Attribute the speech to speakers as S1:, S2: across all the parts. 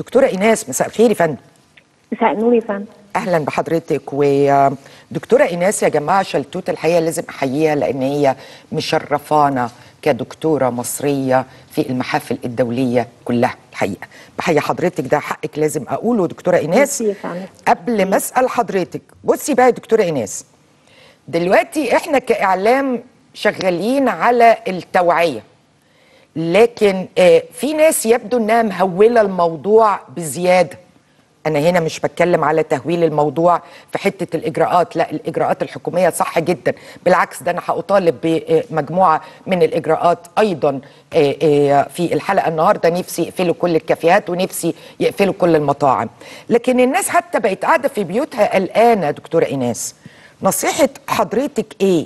S1: دكتوره ايناس مساء الخير يا فندم
S2: مساء النور يا فندم
S1: اهلا بحضرتك ودكتوره ايناس يا جماعه شلتوت الحقيقه لازم احييها لان هي مشرفانا كدكتوره مصريه في المحافل الدوليه كلها الحقيقه بحيي حضرتك ده حقك لازم اقوله دكتوره ايناس
S2: ميرسي يا فندم.
S1: قبل ما اسال حضرتك بصي بقى يا دكتوره ايناس دلوقتي احنا كاعلام شغالين على التوعيه لكن آه، في ناس يبدو انها مهوله الموضوع بزياده انا هنا مش بتكلم على تهويل الموضوع في حته الاجراءات لا الاجراءات الحكوميه صح جدا بالعكس ده انا هطالب بمجموعه من الاجراءات ايضا آه، آه، في الحلقه النهارده نفسي يقفلوا كل الكافيهات ونفسي يقفلوا كل المطاعم لكن الناس حتى بقت قاعده في بيوتها قلقانه دكتوره ايناس نصيحه حضرتك ايه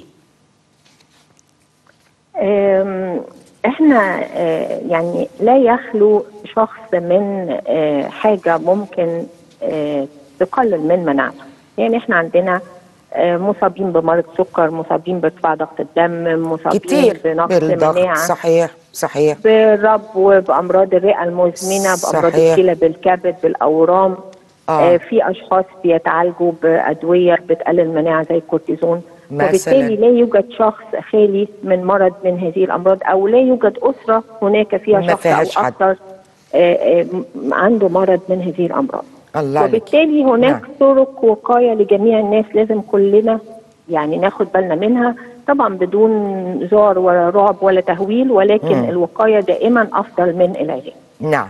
S2: أم، احنا آه، يعني لا يخلو شخص من آه، حاجه ممكن آه، تقلل من مناعته يعني احنا عندنا آه، مصابين بمرض سكر مصابين بارتفاع ضغط الدم مصابين
S1: كتير
S2: بنقص
S1: بالضغط
S2: مناعه
S1: صحيح صحيح
S2: بالربو بامراض الرئه المزمنه بامراض
S1: صحيح.
S2: الكلى بالكبد بالاورام
S1: آه.
S2: آه. في اشخاص بيتعالجوا بادويه بتقلل المناعه زي الكورتيزون
S1: مثلاً.
S2: وبالتالي لا يوجد شخص خالي من مرض من هذه الامراض او لا يوجد اسره هناك فيها
S1: ما
S2: شخص
S1: فيهاش
S2: او
S1: حد.
S2: اكثر آه، آه، م- عنده مرض من هذه الامراض
S1: الله عليك
S2: وبالتالي هناك
S1: نعم.
S2: طرق وقايه لجميع الناس لازم كلنا يعني ناخد بالنا منها طبعا بدون زار ولا رعب ولا تهويل ولكن
S1: مم.
S2: الوقايه دائما افضل من العلاج.
S1: نعم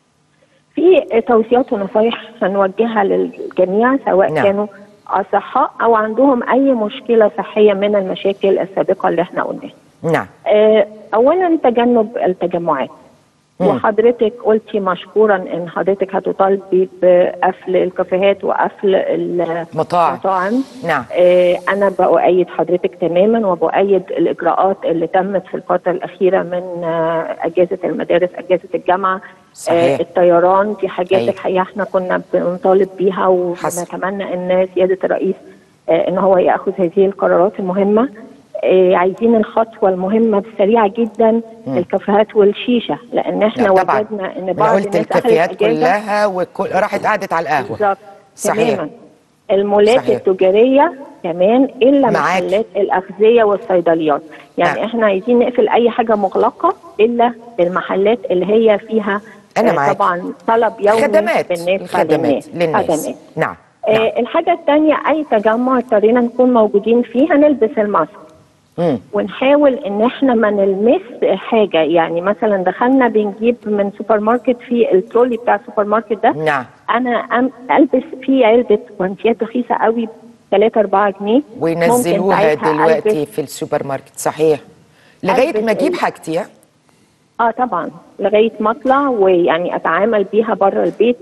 S2: في توصيات ونصايح هنوجهها للجميع سواء
S1: نعم.
S2: نعم. كانوا اصحاء او عندهم اي مشكله صحيه من المشاكل السابقه اللي احنا قلناها.
S1: نعم
S2: آه، اولا تجنب التجمعات
S1: مم.
S2: وحضرتك قلتي مشكورا ان حضرتك هتطالبي بقفل الكافيهات وقفل
S1: مطاعم.
S2: المطاعم
S1: نعم
S2: آه، انا بؤيد حضرتك تماما وبؤيد الاجراءات اللي تمت في الفتره الاخيره من آه، اجازه المدارس اجازه الجامعه
S1: صحيح.
S2: آه، الطيران دي حاجات
S1: أيوة.
S2: الحقيقه احنا كنا بنطالب بيها
S1: حصل.
S2: ونتمنى ان سياده الرئيس آه، ان هو ياخذ هذه القرارات المهمه آه، عايزين الخطوه المهمه السريعه جدا الكافيهات والشيشه لان احنا
S1: لا طبعا
S2: وجدنا ان
S1: أنا
S2: بعض
S1: قلت
S2: الناس
S1: الكافيهات
S2: اخذت اجازه
S1: كلها وكل راحت قعدت على القهوه
S2: بالظبط
S1: صحيح.
S2: تماما المولات
S1: صحيح.
S2: التجاريه كمان الا
S1: معاك.
S2: محلات الاغذيه والصيدليات يعني
S1: نعم.
S2: احنا عايزين نقفل اي حاجه مغلقه الا المحلات اللي هي فيها
S1: أنا
S2: آه،
S1: معاك.
S2: طبعا طلب يومي
S1: خدمات
S2: بالنسبه
S1: الخدمات
S2: للناس
S1: للناس
S2: خدمات
S1: نعم نعم
S2: آه الحاجه الثانيه اي تجمع اضطرينا نكون موجودين فيه هنلبس الماسك
S1: مم.
S2: ونحاول ان احنا ما نلمس حاجه يعني مثلا دخلنا بنجيب من سوبر ماركت في الترولي بتاع السوبر ماركت ده
S1: نعم
S2: انا أم البس فيه علبه جوانتيات رخيصه قوي 3 4 جنيه
S1: وينزلوها
S2: ممكن ساعتها
S1: دلوقتي
S2: ألبس
S1: في السوبر ماركت صحيح لغايه
S2: ألبس
S1: ما اجيب
S2: ال-
S1: حاجتي ها؟
S2: اه طبعا لغايه ما اطلع ويعني اتعامل بيها بره البيت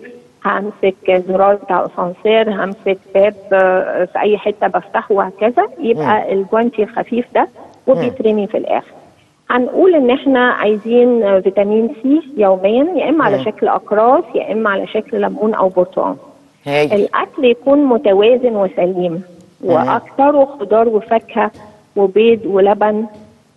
S2: همسك زرار بتاع اسانسير همسك باب آه، في اي حته بفتحه وهكذا يبقى الجوانتي الخفيف ده وبيترمي في الاخر هنقول ان احنا عايزين فيتامين سي يوميا يا اما على
S1: مم.
S2: شكل اقراص يا اما على شكل ليمون او برتقال
S1: هايل
S2: الاكل يكون متوازن وسليم واكثره خضار وفاكهه وبيض ولبن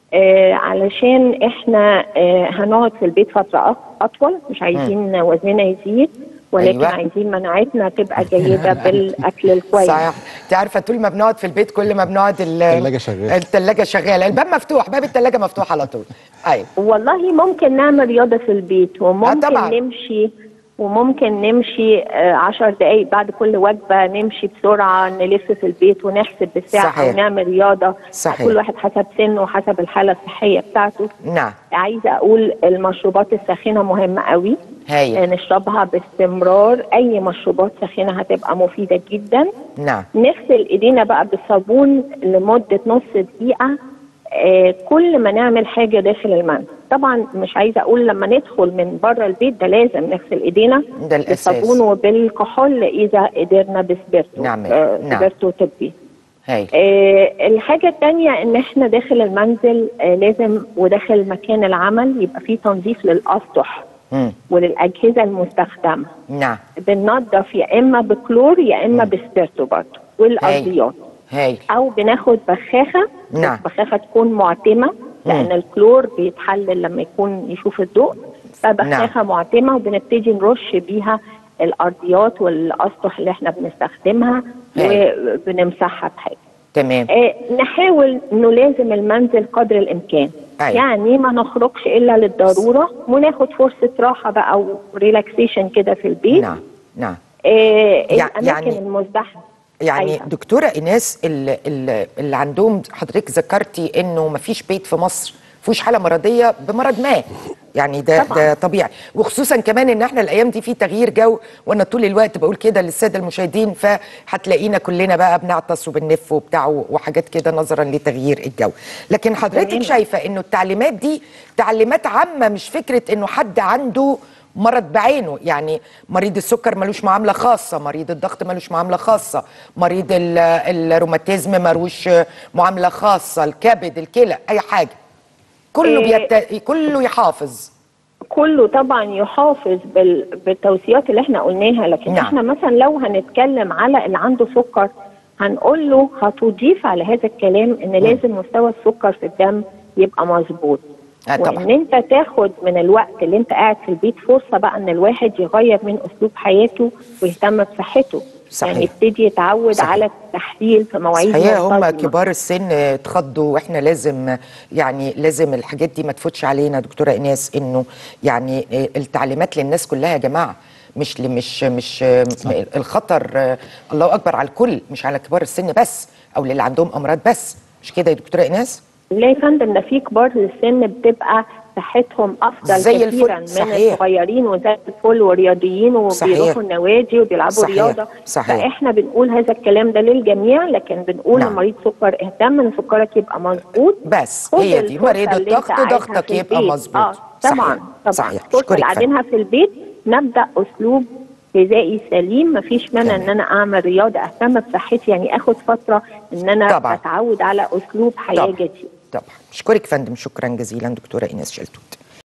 S2: آه علشان احنا آه هنقعد في البيت فتره أط- اطول مش عايزين وزننا يزيد ولكن
S1: أيوة.
S2: أيوة. عايزين مناعتنا تبقى جيده بالاكل الكويس
S1: صحيح انت عارفه طول ما بنقعد في البيت كل ما بنقعد ال-
S3: التلاجة شغالة.
S1: التلاجة شغاله الباب مفتوح باب التلاجة مفتوح على طول ايوه
S2: والله ممكن نعمل رياضه في البيت وممكن
S1: طبعاً.
S2: نمشي وممكن نمشي آه، عشر دقايق بعد كل وجبة نمشي بسرعة نلف في البيت ونحسب بالساعة
S1: صحيح.
S2: ونعمل رياضة
S1: صحيح.
S2: كل واحد حسب سنه وحسب الحالة الصحية بتاعته
S1: نعم
S2: عايزة أقول المشروبات الساخنة مهمة قوي
S1: هايل
S2: نشربها باستمرار أي مشروبات ساخنة هتبقى مفيدة جدا
S1: نعم
S2: نغسل ايدينا بقى بالصابون لمده نص دقيقه آه كل ما نعمل حاجه داخل المنزل طبعا مش عايزه اقول لما ندخل من بره البيت ده لازم نغسل ايدينا
S1: ده الأساس.
S2: بالصابون وبالكحول اذا قدرنا بسبيرتو
S1: نعمل.
S2: آه
S1: نعم.
S2: سبيرتو طبي
S1: هايل
S2: آه الحاجة التانية ان احنا داخل المنزل آه لازم وداخل مكان العمل يبقى فيه تنظيف للأسطح
S1: مم.
S2: وللأجهزة المستخدمة
S1: نعم
S2: بننظف يا اما بكلور يا اما بسبيرتو برضه والارضيات
S1: هايل
S2: او بناخد بخاخه
S1: نعم.
S2: بس بخاخه تكون معتمه لان الكلور بيتحلل لما يكون يشوف الضوء فبخاخه معتمه وبنبتدي نرش بيها الارضيات والاسطح اللي احنا بنستخدمها
S1: أيوة.
S2: وبنمسحها بحاجه
S1: تمام
S2: آه نحاول نلازم المنزل قدر الامكان
S1: أيوة.
S2: يعني ما نخرجش الا للضروره وناخد فرصه راحه بقى او ريلاكسيشن كده في البيت
S1: نعم نعم
S2: آه
S1: يع-
S2: الاماكن
S1: يعني-
S2: المزدحمه
S1: يعني
S2: أيوة.
S1: دكتوره ايناس اللي, اللي, اللي عندهم حضرتك ذكرتي انه ما فيش بيت في مصر فيهوش حاله مرضيه بمرض ما يعني ده
S2: طبعاً.
S1: ده طبيعي وخصوصا كمان ان احنا الايام دي في تغيير جو وانا طول الوقت بقول كده للساده المشاهدين فهتلاقينا كلنا بقى بنعطس وبنلف وبتاع وحاجات كده نظرا لتغيير الجو لكن حضرتك
S2: تمام.
S1: شايفه انه التعليمات دي تعليمات عامه مش فكره انه حد عنده مرض بعينه يعني مريض السكر ملوش معامله خاصه مريض الضغط ملوش معامله خاصه مريض ال- الروماتيزم ملوش معامله خاصه الكبد الكلى اي حاجه كله
S2: إيه.
S1: بيت... كله يحافظ
S2: كله طبعا يحافظ بال... بالتوصيات اللي احنا قلناها لكن
S1: نعم.
S2: نعم. احنا مثلا لو هنتكلم على اللي عنده سكر هنقول له هتضيف على هذا الكلام ان لازم مستوى السكر في الدم يبقى مظبوط
S1: آه طبعا.
S2: وان انت تاخد من الوقت اللي انت قاعد في البيت فرصه بقى ان الواحد يغير من اسلوب حياته ويهتم بصحته
S1: صحيح.
S2: يعني يبتدي يتعود
S1: صحيح.
S2: على التحليل في مواعيد
S1: صحيح هم
S2: منتظمة.
S1: كبار السن اتخضوا واحنا لازم يعني لازم الحاجات دي ما تفوتش علينا دكتوره ايناس انه يعني التعليمات للناس كلها يا جماعه مش ل- مش مش الخطر الله اكبر على الكل مش على كبار السن بس او للي عندهم امراض بس مش كده يا دكتوره ايناس
S2: لا يا فندم ده في كبار السن بتبقى صحتهم افضل
S1: زي الفل،
S2: كثيرا من
S1: صحيح.
S2: الصغيرين وزي الفل ورياضيين
S1: صحيح.
S2: وبيروحوا النوادي وبيلعبوا
S1: صحيح.
S2: رياضه
S1: صحيح.
S2: فاحنا بنقول هذا الكلام ده للجميع لكن بنقول
S1: نعم.
S2: لمريض سكر اهتم ان سكرك يبقى مظبوط
S1: بس
S2: خد
S1: هي دي
S2: الفرصة
S1: مريض
S2: اللي
S1: الضغط
S2: انت قاعدها
S1: ضغطك
S2: في
S1: يبقى
S2: البيت.
S1: مظبوط
S2: اه طبعا
S1: صحيح.
S2: طبعا
S1: صحيح
S2: الفرصه
S1: اشكرك
S2: اللي
S1: فندم.
S2: قاعدينها في البيت نبدا اسلوب غذائي سليم مفيش مانع
S1: تمام.
S2: ان انا اعمل رياضه اهتم بصحتي يعني اخد فتره ان انا
S1: طبعاً.
S2: اتعود على اسلوب حياه
S1: طبعا
S2: جديد
S1: طبعا اشكرك فندم شكرا جزيلا دكتوره ايناس شلتوت